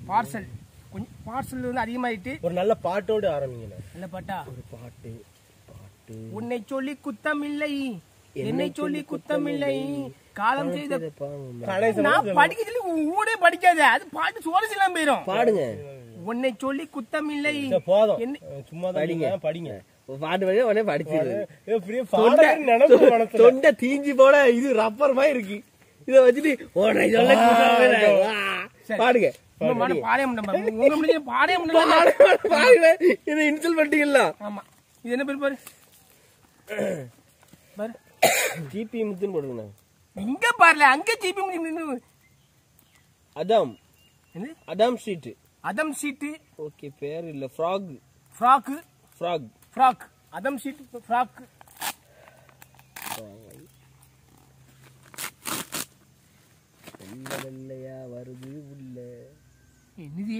Parcel கொஞ்சம் parcel வந்து அதிகமாயிட்டு ஒரு நல்ல பாட்டோடு ஆரம்பிங்கண்ணே நல்ல பாட்டா ஒரு பாட்டு பாட்டு உன்னை சொல்லி குத்தமில்லை என்னை சொல்லி குத்தமில்லை காலம் செய்த கடைசி நான் படிக்க சொல்லி ஊடே படிக்காத அது பாட்டு சோறு இல்லாம போயிரும் பாடுங்க உன்னை சொல்லி குத்தமில்லை சரி, போதும் என்ன- சும்மா தான் படிங்க. படிங்க படிங்க பாட்டு வழியா உடனே படிச்சிரு ஏ, பெரிய பாடகர் நினைப்பு மனசுல தொண்டை தீஞ்சு போல இது ரப்பர் மாதிரி இருக்கு இத வச்சுட்டு உன்னை சொல்ல கூடாது. வா. பாடுங்க உங்க மன பாடைய முடியும் உங்க முடிஞ்ச பாடைய முடியல பாடு, பாடுங்க இதை இன்சல் பண்ணிட்டீங்களா ஆமா இது என்ன பேர் பாரு பாரு ஜிபி முத்துன்னு போடுங்க இங்க பாருல அங்க ஜிபி முடியும் அதாம் என்ன அதாம் ஸ்ட்ரீட் அதம் சீட்டு ஓகே பேர் இல்ல ஃப்ராக் ஃப்ராக்கு ஃப்ராக் ஃப்ராக் அதம் சீட்டு ஃப்ராக் வெள்ள வெள்ளையா வருது உள்ள என்னது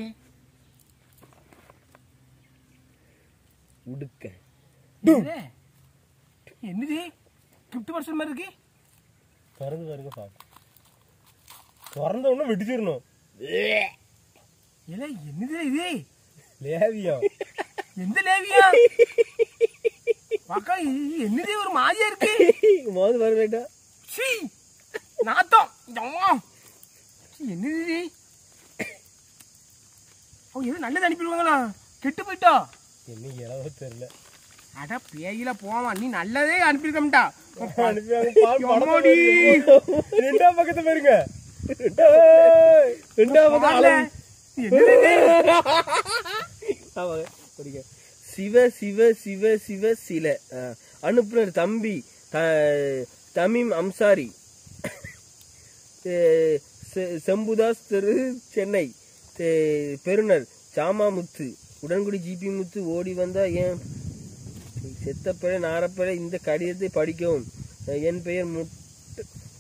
உடுக்க என்னது? என்னது கிஃப்ட் பர்சன் மாதிரி இருக்கு திறந்து பாருங்க பாப்போம் திறந்த உடனே வெடிச்சிடணும் இல்ல என்னது இது லேவியம் எந்த லேவியா பாக்கா இது என்னது ஒரு மாதிரியா இருக்கு மோது வரவேட்டா சீ நாத்தம் அம்மா. சீ, என்னது இது அவங்க எதுவும் நல்லது அனுப்பிடுவாங்களா கெட்டு போயிட்டா என்ன இளவோ தெரியல அட பேயில போவான் நீ நல்லதே அனுப்பியிருக்கம்டா அனுப்பியாங்க, பால் படத்தை எம்மாடி. பாருங்க. ரெண்டாம் பக்கத்தை பாருங்க ரெண்டாவது பாருல. என்னது இது? ஆமாங்க, படிங்க. சிவ சிவ சிவ சிவ சில ஆ, அனுப்புனர் தம்பி த- தமிம் அம்சாரி ஏ, செ- செம்புதாஸ் தெரு சென்னை தே- பெருனர் சாமாமுத்து உடன்குடி ஜிபி முத்து ஓடி வந்தா ஏன் செத்தப்பழ நாரப்பழ இந்த கடிதத்தை படிக்கவும் என் பெயர் முட்டு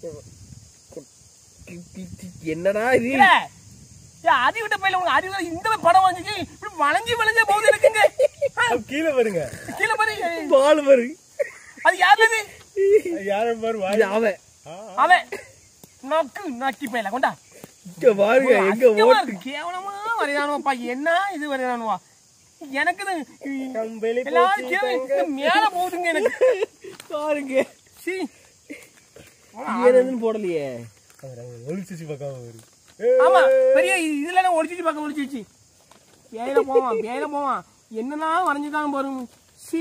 என்னடா இது இல்ல. ஏய், அறிவிட்ட பையில உங்க அறிவு இந்த படம் வந்துச்சு இப்படி வளைஞ்சு வளைஞ்சே போகுது இருக்குங்க அது கீழே பாருங்க கீழே பாரு பால் வரு அது யாருது யாரும் பாரு வாய் இது அவன் அவன் நக்கு நக்கி பையில கொண்டா இங்க பாருங்க எங்க அசிங்கமா ஓட்டு இருக்கு. கேவலமா வரையானுவாப்பா என்ன இது வரையானுவா எனக்கு தான் கம்பளி எல்லாரும் கீழே இந்த மேல போகுதுங்க எனக்கு பாருங்க சீ என்னதுன்னு போடலையே ஒளிச்சு பக்கம் வரும் ஆமா பெரிய இதுல ஒளிச்சிச்சு பார்க்க ஒளிச்சிச்சு பேயில போவான் பேயில போவான் என்னெல்லாம் வரைஞ்சுதான் பாருங்க சி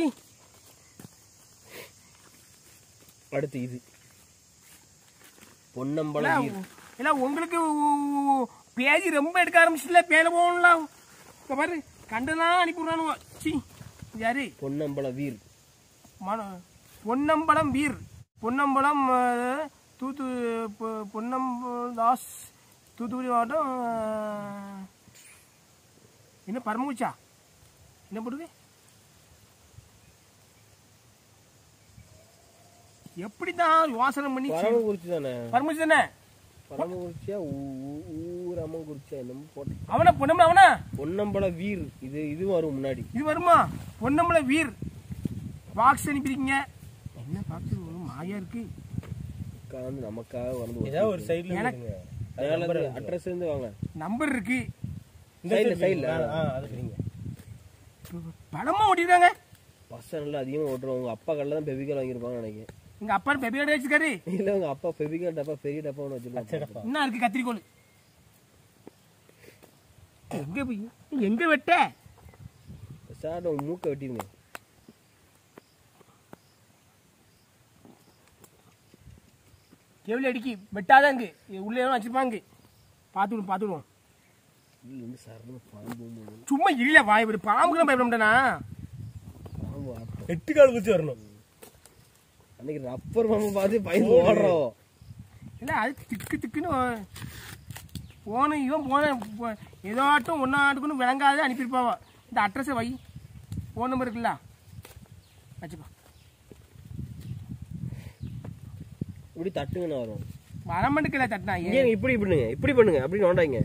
அடுத்து இது பொன்னம்பலம் வீர். இல்ல உங்களுக்கு பேஜ் ரொம்ப எடுக்க ஆரம்பிச்சுல பேல போகணும்ல இங்க பாரு கண்டுலாம் அனுப்பிடுறானுவா சி யாரு பொன்னம்பல வீர் மன பொன்னம்பலம் வீர் பொன்னம்பலம் அஹ், தூத்து பொ- பொன்னம்பதாஸ் தூத்துக்குடி மாவட்டம் அஹ், என்ன பரமகுச்சா என்ன போடுது எப்படிதான் யோசனை பண்ணி பரமக்குறிச்சி தானே பரமகுச்சி தானே பரமக்குறிச்சியா ஊரமங்குறிச்சியா என்னமோ போட்ட அவனா பொன்னம்பலம் அவனா பொன்னம்பல வீர் இது இது வரும் முன்னாடி இது வருமா பொன்னம்பல வீர் பாக்ஸ் அனுப்பியிருக்கீங்க என்ன பாக்ஸ் மாயா இருக்கு உட்கார்ந்து நமக்காக வந்து ஏதாவது ஒரு சைடுல எனக்கு- விடுங்க அட்ரஸ் இருந்து வாங்க நம்பர் இருக்கு இந்த Side ல, சைடுல side ல. ஆ அது சரிங்க படமா ஓட்டிருக்காங்க பசங்க அதிகமா ஓட்டுறோம் உங்க அப்பா கடையில தான் பெபிகால் வாங்கியிருப்பாங்கன்னு நினைக்கிறேன் எங்க அப்பா பெரிய கடை வச்சிருக்காரு இல்ல உங்க அப்பா பெபிகால் டப்பா பெரிய டப்பா ஒன்று வச்சிருப்பாங்க சரிப்பா என்ன இருக்கு கத்திரிக்கோள் எங்க போய் எங்க வெட்ட சார் உங்க மூக்கை வெட்டிருங்க எவ்வளவு அடிக்கி வெட்டாதாங்க இது உள்ள எவ்வளோ வச்சிருப்பாங்க பார்த்துடுவோம் பார்த்துடுவோம் உள்ள இருந்து சரண பாம்பு ஒண்ணு. சும்மா இல்ல வாய் ஒரு பாம்புக்கெல்லாம் பயப்பட மாட்டேனா பாம்பு ஆட்டம் எட்டு கால் குச்சி வரணும் அன்னைக்கு ரப்பர் பாம்பு பார்த்து பயந்து ஓடுறோம் இல்ல அது திக்கு திக்குன்னு போன இவன் போன போ- ஏதோ ஆட்டும் ஒன்றா ஆட்டுக்குன்னு விளங்காத அனுப்பியிருப்பாவா இந்த அட்ரஸை வை ஃபோன் நம்பர் இருக்குல்ல வச்சுப்பா இப்படி தட்டுங்கன்னு வரும் வரமாட்டுக்கல தட்டினா இங்க இப்படி பண்ணுங்க இப்படி பண்ணுங்க அப்படி நோண்டாங்க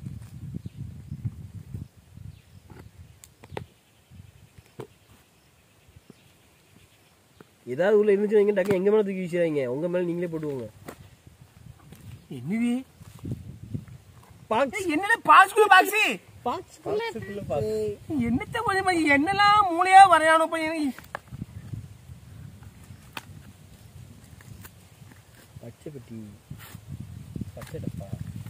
ஏதாவது உள்ள இருந்துச்சு வைங்க டக்கு எங்க மேல தூக்கி வீசிடாதீங்க உங்க மேல நீங்களே போட்டுக்கோங்க என்னது பாக்ஸ் ஏய், என்னல பாக்ஸ்குள்ள பாக்ஸ் பாக்ஸ் பாக்ஸுக்குள்ள பாக்ஸ் என்னத்த கொஞ்சம் பாரு, என்னெல்லாம் மூளையா வரையானோ போய் எனக்கு பச்சை பெட்டி பச்சை டப்பா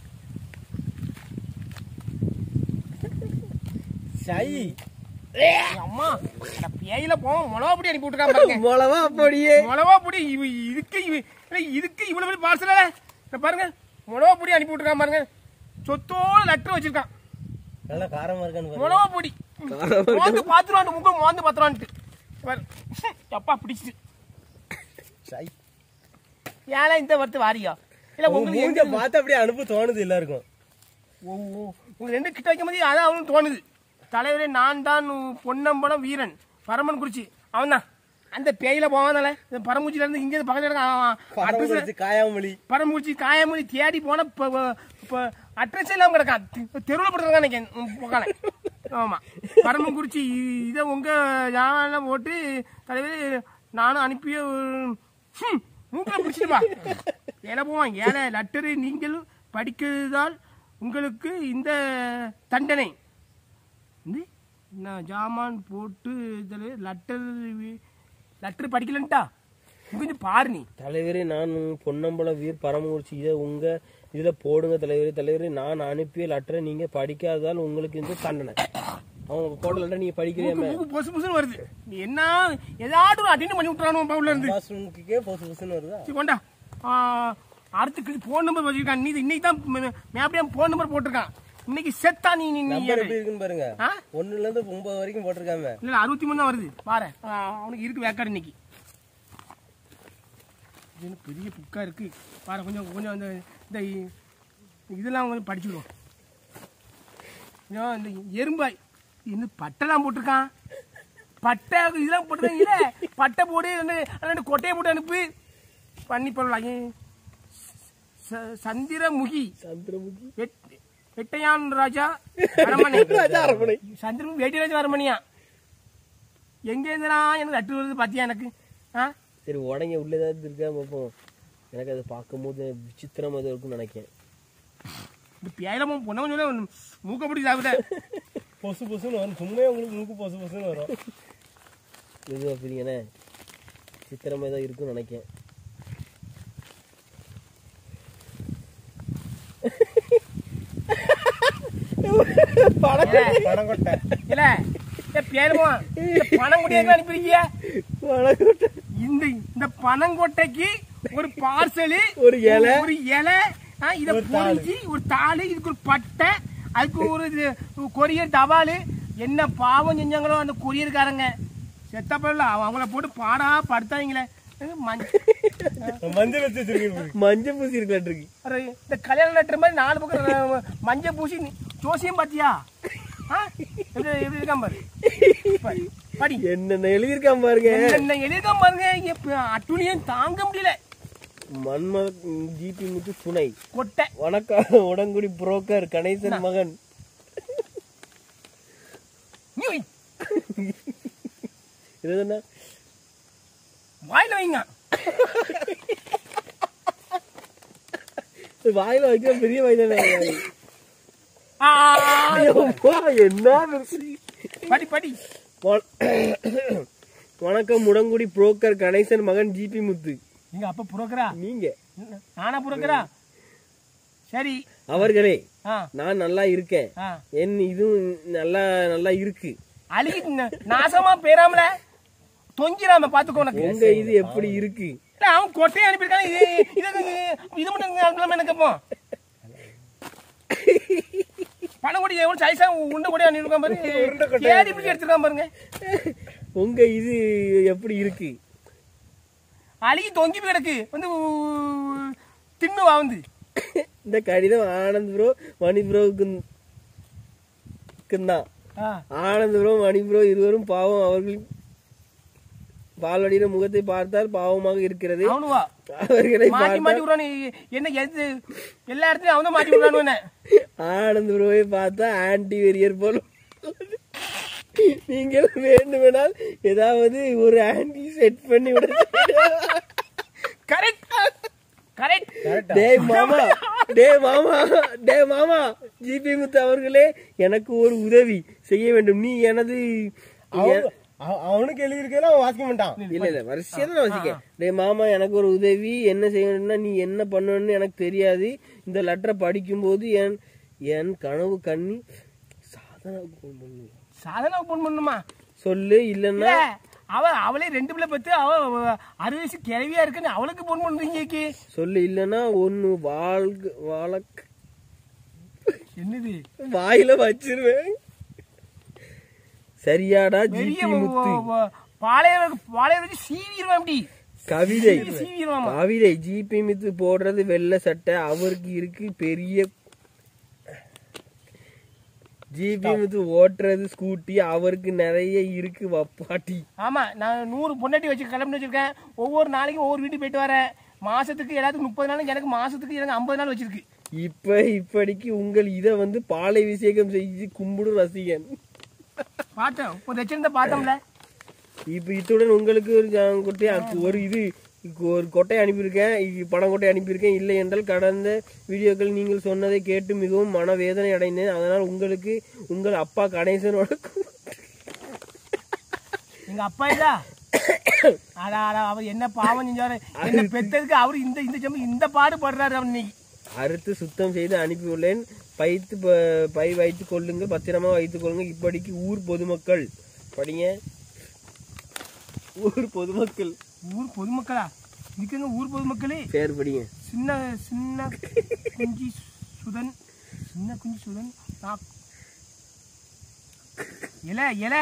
சை அம்மா இந்த பேயில போவோம் மிளகா பொடி அனுப்பி விட்டுருக்கான் பாருங்க மொளவா அப்படியே மிளகா பொடி இவ இதுக்கு இவ இல்லை, இதுக்கு இவ்வளவு பெரிய பார்சல பாருங்க மிளகா பொடி அனுப்பி விட்டுருக்கான் பாருங்க சொத்தோட லெட்டர் வச்சிருக்கான் நல்லா காரமா இருக்கான்னு பாருங்க மிளகா பொடி மோந்து பாத்துருவான் முகம் மோந்து பாத்துருவான்ட்டு பாரு. அப்பா பிடிச்சிட்டு சை ஏன்னா இந்த வருத்து வாரியா இல்ல உங்க உங்களுக்கு மூஞ்ச எங்க பார்த்து அப்படியே அனுப்ப தோணுது எல்லாருக்கும் ஓ ஓ உங்க ரெண்டு கிட்ட வைக்கும் போது அதான் அவனுக்கு தோணுது தலைவரே நான் தான் பொன்னம்பலம் வீரன் பரமன் குறிச்சி அவன் தான் அந்த பேயில போவானால இந்த பரமூச்சில இருந்து இங்க இருந்து பக்கத்துல இருக்கான் அட்ரஸ் பரமக்குறிச்சி காயாமொழி பரமூச்சி காயமொழி தேடி போன இப்போ அட்ரஸ் இல்லாம கிடக்கான் தெருவில் படுறாங்க நினைக்கிறேன் போக்கால ஆமா பரமக்குறிச்சி இதை உங்க ஜான போட்டு தலைவர் நானும் அனுப்பிய ஹம், மூக்கில் பிடிச்சிட்டுப்பா ஏழை போவான் ஏழை லெட்டரு நீங்கள் படிக்கிறதால் உங்களுக்கு இந்த தண்டனை வந்து நான் ஜாமான் போட்டு இதில் லெட்டர் லெட்டர் படிக்கலன்ட்டா கொஞ்சம் பாரு நீ தலைவரே நான் பொன்னம்பல வீர் பரமகுறிச்சி இதை உங்க இதுல போடுங்க தலைவரே தலைவரே நான் அனுப்பிய லெட்டரை நீங்க படிக்காததால் உங்களுக்கு இந்த தண்டனை அவங்க போட்ட லெட்டர் நீங்க படிக்கிறீங்க மூக்கு பொசு பொசுன்னு வருது நீ என்ன ஏதாட்டும் ஒரு அட்டெண்ட் பண்ணி விட்டுறானு உள்ள இருந்து பாஸ்ரூமுக்கே பொசு பொசுன்னு வருதா சரி கொண்டா ஆ, அடுத்து ஃபோன் நம்பர் வச்சிருக்கான் நீ இன்னைக்கு தான் மேப்படியா ஃபோன் நம்பர் போட்டிருக்கான் இன்னைக்கு செத்தா நீ நீ நீ நம்பர் எப்படி இருக்குன்னு பாருங்க ஆ? ஒண்ணுல இருந்து ஒன்பது வரைக்கும் போட்டிருக்காம இல்ல அறுபத்தி மூணு தான் வருது பாரு ஆ, அவனுக்கு இருக்கு வேக்காடு இன்னைக்கு இது என்ன பெரிய புக்கா இருக்கு பாரு கொஞ்சம் கொஞ்சம் இந்த இந்த இ- இதெல்லாம் கொஞ்சம் படிச்சுடுவோம் கொஞ்சம் இந்த எறும்பாய் இன்னும் பட்டைலாம் போட்டிருக்கான் பட்டை இதெல்லாம் போட்டிருக்காங்க இல்ல பட்டை போடு ரெண்டு ரெண்டு கொட்டையை போட்டு அனுப்பு பண்ணி பண்ணலாம் சந்திரமுகி சந்திரமுகி வெட்- வெட்டையான் ராஜா அரண்மனை ராஜா அரண்மனை. சந்திரன் வேட்டிராஜா அரண்மனையா எங்க இருந்தா எனக்கு அட்டு வருது பாத்தியா எனக்கு ஆ சரி உடங்க உள்ள ஏதாவது இருக்கா பார்ப்போம் எனக்கு அதை பார்க்கும்போது விசித்திரமா ஏதோ இருக்கும்னு நினைக்கிறேன் இந்த பேயிலமும் பொண்ணவன் சொல்ல மூக்கப்படி சாப்பிட்ட பொசு பொசுன்னு வரும் சும்மா உங்களுக்கு மூக்கு பொசு பொசுன்னு வரும் இது அப்படிங்கண்ணே சித்திரமா ஏதோ இருக்கும்னு நினைக்கிறேன் படம் கொட்டை இல்ல இந்த பேருமா இந்த பணம் கொட்டியாக அனுப்பிருக்கிய வணக்கம் இந்த இந்த பனங்கொட்டைக்கு ஒரு பார்சலு ஒரு இலை. ஒரு இலை ஆ, இத பொறிச்சு ஒரு தாலு இதுக்கு ஒரு பட்டை அதுக்கு ஒரு இது, கொரியர் தபாலு என்ன பாவம் செஞ்சாங்களோ அந்த கொரியர்காரங்க செத்த பரல அவங்கள போட்டு பாடா படுத்தாங்களே மஞ்சள் மஞ்சள் வச்சு வச்சிருக்கீங்க மஞ்சள் பூசி இருக்கலான் இருக்கு அरे, இந்த கல்யாண லெட்டர் மாதிரி நாலு பக்கம் அஹ், மஞ்சள் பூசி நீ- ஜோசியம் பாத்தியா ஆ? எப்படி எப்படி இருக்கான் பாரு பாரு, படி என்னென்ன எழுதியிருக்கான் பாருங்க என்ன எழுதிருக்கான் பாருங்க எப்ப அட்டுலியும் தாங்க முடியல மன்ம ஜிபி முத்து துணை கொட்டை வணக்கம் உடங்குடி புரோக்கர் கணேசன் மகன் நீ வை. இது என்ன வாயில வைங்க வாயில வைக்கிற பெரிய வயதான ஆ, என்ன பெருசு. படி படி வ- வணக்கம் முடங்குடி புரோக்கர் கணேசன் மகன் ஜிபி முத்து எங்க அப்பா புரோக்கரா நீங்க நானா புரோக்கரா சரி அவர்களே ஆ நான் நல்லா இருக்கேன் ஆ என் இதுவும் நல்லா நல்லா இருக்கு அழுகி ந- நாசமா பேராமல தொங்கிராம பாத்துக்கோ உனக்கு உங்க இது எப்படி இருக்கு இல்ல, அவன் கொட்டையை அனுப்பியிருக்கான் இது இது இது மட்டும் இங்க அனுப்பலாமா எனக்கு அப்போ பணம் கொடி எவ்வளவு சைஸா உருண்டை கொடி அனுப்பியிருக்கான் பாரு தேடி பிடிச்சி எடுத்துருக்கான் பாருங்க உங்க இது எப்படி இருக்கு அழுகி தொங்கி போய் கிடக்கு வந்து ஊ- தின்னுவா வந்து இந்த கடிதம் ஆனந்த் ப்ரோ மணி ப்ரோவுக்கு தான் ஆ, ஆனந்த் ப்ரோ மணி ப்ரோ இருவரும் பாவம் அவர்கள் பால்வடியின முகத்தை பார்த்தால் பாவமாக இருக்கிறது அவனுவா அவர்களை மாட்டி மாட்டி பார்த்தால் விடுறானு என்ன எது எல்லா இடத்துலயும் அவன் தான் மாட்டி விடுறானு என்ன ஆனந்த் ப்ரோவை பார்த்தா ஆன்டி வெறியர் போல நீங்கள் வேண்டுமெனால் ஏதாவது ஒரு ஆன்டி செட் பண்ணி விட கரெக்ட் கரெக்ட் டேய் மாமா டேய் மாமா டேய் மாமா ஜிபி முத்து அவர்களே எனக்கு ஒரு உதவி செய்ய வேண்டும் நீ எனது அவன்- அவ- அவனுக்கு எழுதி இருக்கல அவன் வாசிக்க மாட்டான் இல்ல இல்ல வரிசையா தான் வசிக்க டேய் மாமா எனக்கு ஒரு உதவி என்ன செய்யணும்னா நீ என்ன பண்ணணும்னு எனக்கு தெரியாது இந்த லெட்டரை படிக்கும்போது என் என் கனவு கண்ணி சாதனாவுக்கு phone பண்ணு. சாதனை போன் பண்ணுமா சொல்லு இல்லன்னா இல்ல அவ அவளே ரெண்டு பிள்ளை பத்து அவ அறுபது வயசு கிழவியா இருக்குன்னு அவளுக்கு போன் பண்றீங்க சொல்லு இல்லன்னா ஒன்னு வாழ்க வாழக் என்னது வாயில வச்சிருவேன் சரியாடா பெரிய ஜிபி முத்து பாளைய பாளைய வச்சு சீவிடுவான் அப்படி கவிதை சீவிடுவாமா கவிதை ஜிபி மித்து போடுறது வெள்ளை சட்டை அவருக்கு இருக்கு பெரிய ஜிபி மித்து ஓட்டுறது ஸ்கூட்டி அவருக்கு நிறைய இருக்கு வப்பாட்டி ஆமா நான் நூறு பொண்டாட்டி வச்சு கிளம்பி வச்சிருக்கேன் ஒவ்வொரு நாளைக்கும் ஒவ்வொரு வீட்டுக்கு போயிட்டு வரேன் மாசத்துக்கு எல்லாத்துக்கும் முப்பது நாள் எனக்கு மாசத்துக்கு எனக்கு ஐம்பது நாள் வச்சிருக்கு இப்ப இப்படிக்கு உங்கள் இத வந்து பாலை விசேகம் செஞ்சு கும்பிடும் ரசிகன் பார்த்தேன் ஒரு வச்சிருந்த பார்த்தோம்ல இப்ப இத்துடன் உங்களுக்கு ஒரு ஜா- கொட்டை அக்கு- ஒரு இது ஒரு கொட்டை அனுப்பியிருக்கேன் இ- பணம் கொட்டை அனுப்பியிருக்கேன் இல்லை என்றால் கடந்த வீடியோக்கள் நீங்கள் சொன்னதை கேட்டு மிகவும் மனவேதனை அடைந்தேன் அதனால் உங்களுக்கு உங்கள் அப்பா கணேசனோட கு- எங்க அப்பா இதா அடா அடா அவர் என்ன பாவம் செஞ்சாரு என்ன பெத்ததுக்கு அவரு இந்த இந்த ஜம்மு இந்த பாடு படுறாரு அவர் இன்னைக்கு அறுத்து சுத்தம் செய்து அனுப்பியுள்ளேன் பைத்து ப- பை வைத்துக் கொள்ளுங்கள் பத்திரமா வைத்துக் கொள்ளுங்கள் இப்படிக்கு ஊர் பொதுமக்கள் படிங்க ஊர் பொதுமக்கள் ஊர் பொதுமக்களா இருக்குங்க ஊர் பொதுமக்களே பேர் படிங்க சின்ன சின்ன குஞ்சி சுதன் சின்ன குஞ்சி சுதன் நான் இல இல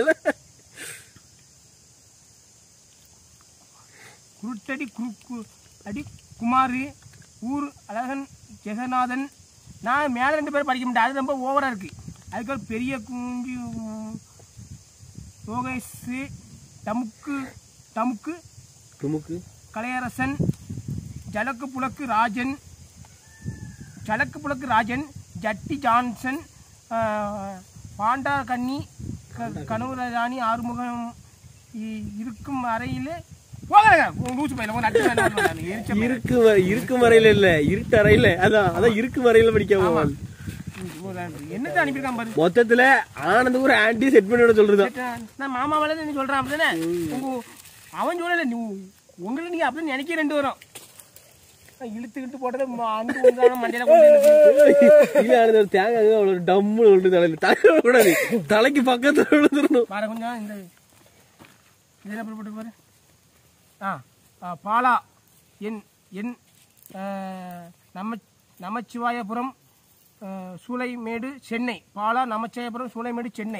குருட்டடி குரு கு- அடி குமாரு ஊர் அழகன் ஜெகநாதன் நான் மேலே ரெண்டு பேரும் படிக்க முடியாது அது ரொம்ப ஓவராக இருக்கு அதுக்கு ஒரு பெரிய குஞ்சு உம், யோகேஷு தமுக்கு தமுக்கு துமுக்கு கலையரசன் ஜலக்கு புலக்கு ராஜன் ஜலக்கு புலக்கு ராஜன் ஜட்டி ஜான்சன் ஆஹ், பாண்டா கன்னி க- கனவுராணி ஆறுமுகம் இ- இருக்கும் அறையில் போகிறேங்க லூசு பையில உங்க நட்டு வேண்டாம் நான் எரிச்ச பையன். இருக்கு வ- இருக்கும் வரையில இல்ல இருட்டு அறையில அதான் அதான் இருக்கும் வரையில படிக்காம என்னத்தை அனுப்பியிருக்கான் பாரு மொத்தத்துல ஆனந்த் ஒரு ஆன்டி செட் பண்ணி விட சொல்றதா நான் மாமா வேலை நீ சொல்றான் அப்படிதானே உங்க அவன் சொல்லல நீ உங்களை நீங்க அப்படின்னு நினைக்க ரெண்டு வரும் நான் இழுத்துக்கிட்டு போட்டதை ம- அந்த உண்டான மண்டையில கொண்டு வந்து இல்ல ஆனந்த் ஒரு தேங்காய் அவ்வளவு டம்முன்னு விழுந்து தலையில தலையில கூடாது தலைக்கு பக்கத்துல விழுந்துடணும் பாரு கொஞ்சம் இந்த இதில் எப்படி போட்டு பாரு ஆ ஆ, பாலா என் என் ஆ, நம நமச்சிவாயபுரம் ஆ, சூளைமேடு சென்னை பாலா நமச்சிவாயபுரம் சூளைமேடு சென்னை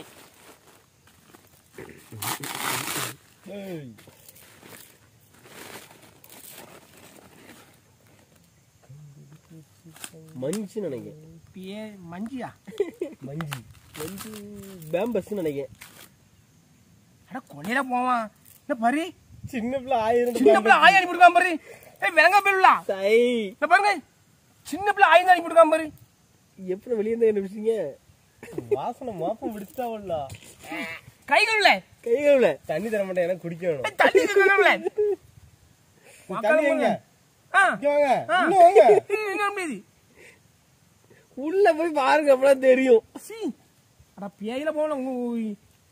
மஞ்சு நினைக்கிறேன் பிஏ மஞ்சியா மஞ்சு மஞ்சு பேம்பஸ் நினைக்கிறேன் அட கொலையில போவான் என்ன பாரு சின்ன பிள்ளை ஆயிரம் சின்ன பிள்ளை ஆய் அனுப்பி கொடுக்காம பாரு ஏய் விலங்க பிள்ளா சை இந்த பாருங்க சின்ன பிள்ளை ஆய் அனுப்பி கொடுக்காம பாரு எப்படி வெளியே இருந்து கண்டுபிடிச்சீங்க வாசனை மாப்பம் பிடிச்சிட்டாவல்ல கைகள்ல கைகள்ல தண்ணி தர மாட்டேன் எனக்கு குடிக்கணும் தண்ணி கைகள்ல தண்ணி எங்க ஆ இங்க வாங்க இன்னும் வாங்க என்ன முடியுது உள்ள போய் பாருங்க அப்பதான் தெரியும் சி அட பேயில போன உங்க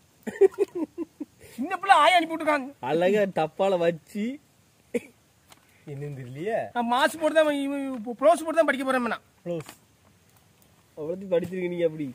சின்ன பிள்ளை ஆய் அனுப்பி விட்டுருக்காங்க அழகா டப்பால வச்சு என்னன்னு தெரியலையே நான் மாசு போட்டு தான் ப்ளவுஸ் போட்டு தான் படிக்க போறேன் நான் க்ளோஸ் அவ்வளோத்தையும் படிச்சிருக்கீங்க அப்படி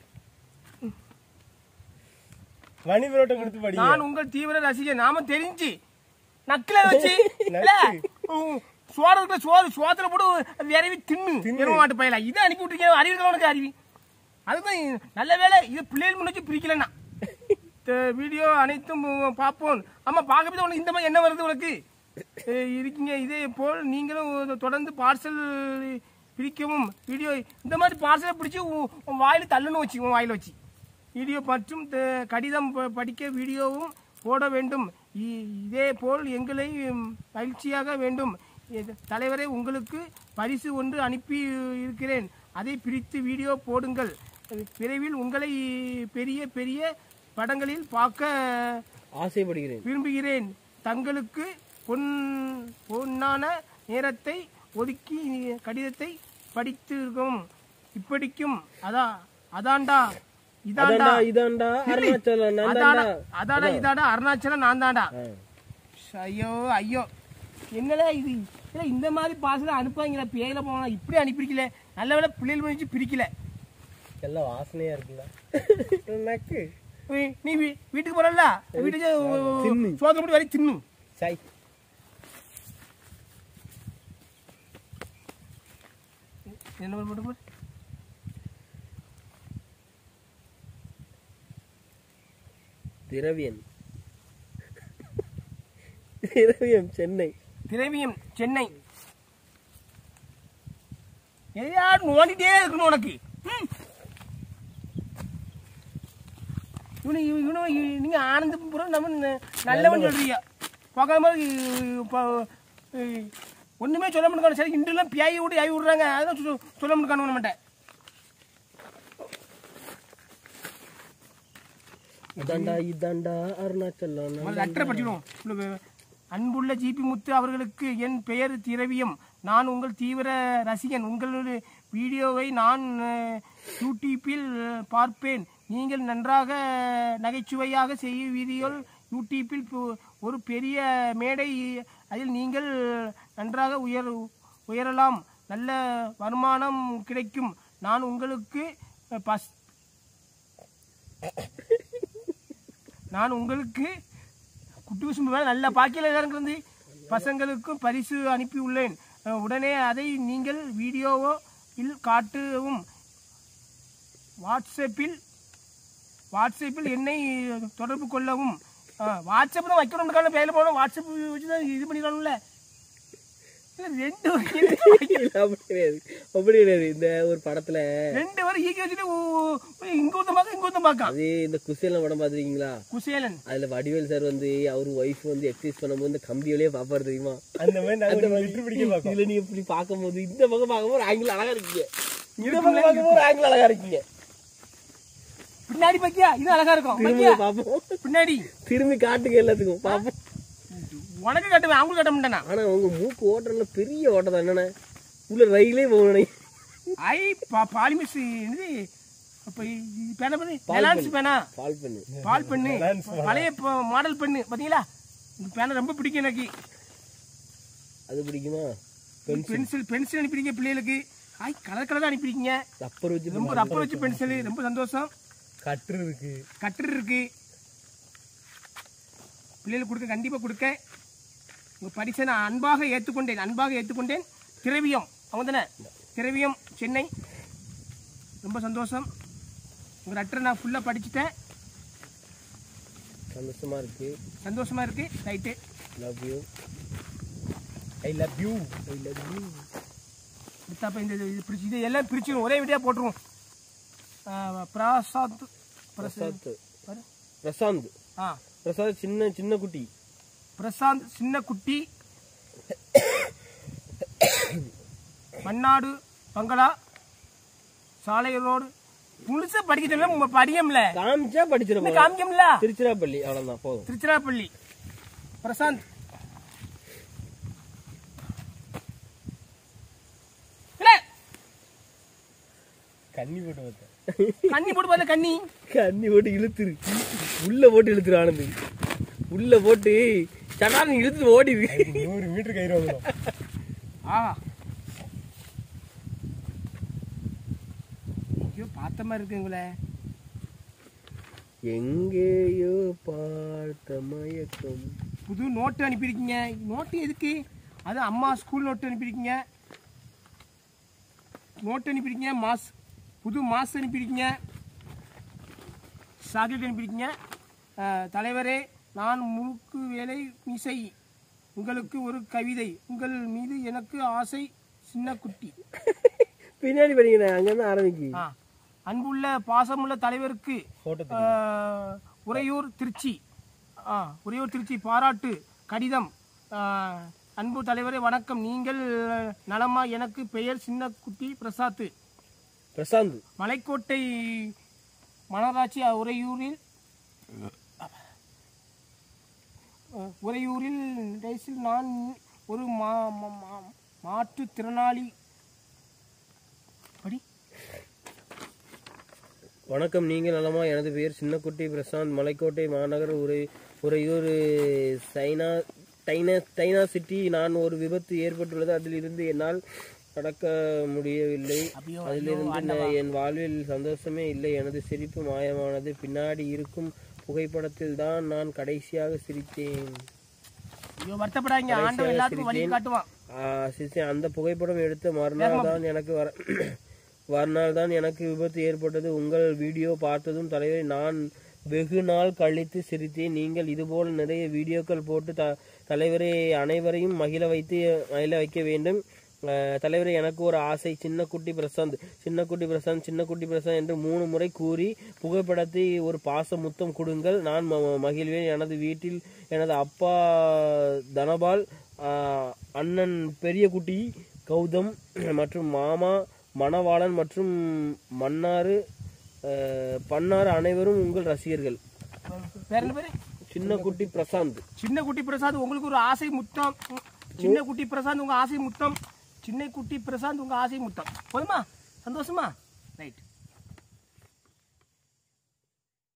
மணி புரோட்டை கொடுத்து படிங்க நான் உங்கள் தீவிர ரசிகர் நாம தெரிஞ்சு நக்கில வச்சு இல்ல உம், சோறு இருக்கிற சோறு சோத்துல போட்டு விரவி தின்னு எரும மாட்டு பயில இதை அனுப்பி விட்டுருக்கேன் அறிவு இருக்கா உனக்கு அறிவி அதுதான் நல்ல வேலை இது பிள்ளைகள் முன்னாடி பிரிக்கலன்னா இந்த வீடியோ அனைத்தும் பார்ப்போம் ஆமா பார்க்கறது உனக்கு இந்த மாதிரி என்ன வருது உனக்கு அஹ் இருக்கீங்க இதே போல் நீங்களும் தொடர்ந்து பார்சல் பிரிக்கவும் வீடியோ இந்த மாதிரி பார்சலை பிடிச்சி உன் உன் வாயில தள்ளுன்னு வச்சு உன் வாயில வச்சு வீடியோ மற்றும் த- கடிதம் ப- படிக்க வீடியோவும் போட வேண்டும் இ- இதே போல் எங்களை ம், மகிழ்ச்சியாக வேண்டும் இது- தலைவரே உங்களுக்கு பரிசு ஒன்று அனுப்பி இருக்கிறேன் அதை பிரித்து வீடியோ போடுங்கள் விரைவில் உங்களை பெரிய பெரிய படங்களில் பார்க்க ஆசைப்படுகிறேன் விரும்புகிறேன் தங்களுக்கு பொன் பொன்னான நேரத்தை ஒதுக்கி கடிதத்தை படித்திருக்கும் இப்படிக்கும் அதான் அதான்டா இதான்டா அதான்டா இதான்டா அருணாச்சலம் நான் அதாடா தான்டா அதாடா இதாடா அருணாச்சலம் நான் தான்டா ஐயோ ஐயோ என்னடா இது இல்ல இந்த மாதிரி பாசல அனுப்பாங்களா பேயில போனா இப்படி அனுப்பிருக்கல நல்ல வேளை பிள்ளைகள் வச்சு பிரிக்கல எல்லாம் வாசனையா இருக்குல்ல நக்கு ஏய், நீ வீ- வீட்டுக்கு போறல வீட்டுக்கு தின்னு. சோதனை போட்டு வரை தின்னு சை என்ன பண்ண போட்டு போடு. திரவியன் திரவியம் சென்னை திரவியம் சென்னை எதையா நோண்டிட்டே இருக்கணும் உனக்கு ம். இவனு இவனு இவனு- நீங்க ஆனந்தபுரம் நம்ம ந- நல்லவன் சொல்றீங்க பார்க்காம இப்போ ஒண்ணுமே சொல்ல முடியாது சரி இன்றுலாம் பியாயி விட்டு ஆகி விடுறாங்க அதான் சொ- சொல்ல முடியாது நம்மகிட்ட இதான்டா இதான்டா அருணாச்சலம் நான் லெட்டரை படிச்சிடும் அன்புள்ள ஜிபி முத்து அவர்களுக்கு என் பெயர் திரவியம் நான் உங்கள் தீவிர ரசிகன் உங்களுடைய வீடியோவை நான் அஹ், யூடியூப்பில் அஹ், பார்ப்பேன் நீங்கள் நன்றாக நகைச்சுவையாக செய்வீர்கள் யூடியூப்பில் பு- ஒரு பெரிய மேடை அதில் நீங்கள் நன்றாக உயர் உயரலாம் நல்ல வருமானம் கிடைக்கும் நான் உங்களுக்கு அஹ், பஸ் நான் உங்களுக்கு குட்டி குசும்பு வேலை நல்ல பாக்கியில் இருந்து பசங்களுக்கும் பரிசு அனுப்பியுள்ளேன் அஹ் உடனே அதை நீங்கள் வீடியோவோ இல் காட்டவும் வாட்ஸ்அப்பில் வாட்ஸ்அப்பில் என்னை தொடர்பு கொள்ளவும் அஹ் வாட்ஸ்அப் தான் வைக்கணும்னு பேரில் போகணும் வாட்ஸ்அப் வச்சு தான் இது பண்ணிடணும்ல இல்ல, ரெண்டு வரி இல்ல, அப்படி கிடையாது அப்படி கிடையாது இந்த ஒரு படத்துல ரெண்டு வரை ஈக்கி வச்சுட்டு ஊ- ஊ- இங்க ஊத்த பார்க்க இங்க ஊத்த பார்க்க அது இந்த குசேலம் படம் பாத்துருக்கீங்களா குசேலன் அதுல வடிவேல் சார் வந்து அவர் ஒய்ஃப் வந்து எக்ஸசைஸ் பண்ணும்போது இந்த கம்பியோலயே பாப்பாரு தெரியுமா அந்த மாதிரி அந்த நாங்க மாதிரி லிட்டர் பிடிக்க பார்க்கோம் இதுல நீ இப்படி பார்க்கும்போது இந்த பக்கம் பார்க்கும்போது ஆங்கில அழகா இருக்கீங்க இந்த பக்கம் பார்க்கும்போது ஆங்கில அழகா இருக்கீங்க பின்னாடி பாக்கியா இது அழகா இருக்கும் திரும்பி பாக்கியா பார்ப்போம் பின்னாடி திரும்பி காட்டுங்க எல்லாத்துக்கும் பார்ப்போம் உனக்கு கட்டுவேன் அவங்களுக்கு கட்ட மாட்டேனா ஆனா உங்க மூக்கு ஓட்டம்ல பெரிய ஓட்டம் தான் என்னண்ணே உள்ள ரயிலே போகணும் ஐ பா பாலிமிஸ் இது அப்ப இது பேனா பண்ணு பெலான்ஸ் பேனா கால் பண்ணு பால் பண்ணு பழைய ப- மாடல் பண்ணு பாத்தீங்களா இந்த பேனா ரொம்ப பிடிக்கும் எனக்கு அது பிடிக்குமா பென்சில் பென்சில் அனுப்பிடுங்க பிள்ளைகளுக்கு ஆய் கலர் கலராக அனுப்பிடுங்க ரப்பர் வச்சு ரொம்ப ரப்பர் வச்சு பென்சில் ரொம்ப சந்தோஷம் கட்டுரு இருக்கு கட்டர் இருக்கு பிள்ளைகளுக்கு கொடுக்க கண்டிப்பா கொடுக்க உங்க பரிசை நான் அன்பாக ஏற்றுக்கொண்டேன் அன்பாக ஏற்றுக்கொண்டேன் திரவியம் அவங்க தானே திரவியம் சென்னை ரொம்ப சந்தோஷம் உங்க லெட்டரை நான் ஃபுல்லாக படிச்சுட்டேன் சந்தோஷமா இருக்கு சந்தோஷமா இருக்கு right love you I love you I love you அடுத்தாப்ப இந்த இது பிரிச்சு இது எல்லாம் பிரிச்சிடும் ஒரே வீடியோ போட்டுருவோம் ஆ, பிரசாத் பிரசாத் பிரசாந்த் பாரு. பிரசாந்த் ஆ பிரசாந்த் சின்ன சின்ன குட்டி பிரசாந்த் சின்ன குட்டி மன்னாடு பங்களா சாலை ரோடு முழுசா படிக்க சொல்ல படியம்ல காமிச்சா படிச்சிட இந்த காமிக்கம்ல திருச்சிராப்பள்ளி அவ்வளவுதான் போதும் திருச்சிராப்பள்ளி பிரசாந்த் இல்ல, கண்ணி போட்டு பார்த்தேன் கண்ணி போட்டு பார்த்த கண்ணி கண்ணி போட்டு இழுத்துரு உள்ள போட்டு இழுத்துரு ஆனந்து உள்ள போட்டு சடார்னு இழுத்துட்டு ஓடிடு நூறு மீட்டர் கயிறு வாங்கணும் ஆ ஐயோ பார்த்த மாதிரி இருக்கு உங்களை எங்கேயோ பார்த்த மயக்கம் புது நோட்டு அனுப்பியிருக்கீங்க நோட்டு எதுக்கு அது அம்மா ஸ்கூல் நோட்டு அனுப்பியிருக்கீங்க நோட்டு அனுப்பியிருக்கீங்க மாஸ் புது மாஸ் அனுப்பியிருக்கீங்க சாக்லேட் அனுப்பியிருக்கீங்க அஹ், தலைவரே நான் முறுக்கு வேலை மீசை உங்களுக்கு ஒரு கவிதை உங்கள் மீது எனக்கு ஆசை சின்ன குட்டி பின்னாடி படிக்கிறேன் அங்கிருந்து ஆரம்பிக்கு ஆ. அன்புள்ள பாசமுள்ள தலைவருக்கு போட்டோ ஆ, உறையூர் திருச்சி ஆ, உறையூர் திருச்சி பாராட்டு கடிதம் ஆ, அன்பு தலைவரே வணக்கம் நீங்கள் நலமா எனக்கு பெயர் சின்ன குட்டி பிரசாத் பிரசாந்த் மலைக்கோட்டை மணராட்சி உறையூரில் அ, உறையூரில் டேஸில் நான் ஒரு மா மா- மா- மாற்றுத்திறனாளி படி வணக்கம் நீங்கள் நலமா எனது பெயர் சின்னக்குட்டி பிரசாந்த் மலைக்கோட்டை மாநகர் உரை உறையூர் சைனா டைனா டைனா சிட்டி நான் ஒரு விபத்து ஏற்பட்டுள்ளது அதிலிருந்து என்னால் கடக்க முடியவில்லை அப்படியோ அதிலிருந்து நான் என் வாழ்வில் சந்தோஷமே இல்லை எனது சிரிப்பு மாயமானது பின்னாடி இருக்கும் புகைப்படத்தில் தான் நான் கடைசியாக சிரித்தேன் ஐயோ வருத்தப்படாதீங்க ஆண்டவன் எல்லாத்துக்கும் வழி காட்டுவான் ஆ, சிரித்தேன் அந்த புகைப்படம் எடுத்த மறுநாள் தான் எனக்கு வர மறுநாள் தான் எனக்கு விபத்து ஏற்பட்டது உங்கள் வீடியோ பார்த்ததும் தலைவரை நான் வெகு நாள் கழித்து சிரித்தேன் நீங்கள் இதுபோல் நிறைய வீடியோக்கள் போட்டு த தலைவரை அனைவரையும் மகிழ வைத்து மகிழ வைக்க வேண்டும் அஹ், தலைவரே எனக்கு ஒரு ஆசை சின்ன குட்டி பிரசாந்த் சின்ன குட்டி பிரசாந்த் சின்ன குட்டி பிரசாந்த் என்று மூணு முறை கூறி புகைப்படத்தை ஒரு பாச முத்தம் கொடுங்கள் நான் ம- மகிழ்வேன் எனது வீட்டில் எனது அப்பா தனபால் ஆஹ், அண்ணன் பெரிய குட்டி கௌதம் மற்றும் மாமா மணவாளன் மற்றும் மன்னாரு ஆஹ், பன்னாறு அனைவரும் உங்கள் ரசிகர்கள் வேற என்ன பேரு சின்ன குட்டி பிரசாந்த் சின்ன குட்டி பிரசாந்த் உங்களுக்கு ஒரு ஆசை முத்தம் ம். சின்ன குட்டி பிரசாந்த் உங்க ஆசை முத்தம் சின்ன குட்டி பிரசாந்த் உங்க ஆசை முத்தம் போதுமா சந்தோஷமா ரைட்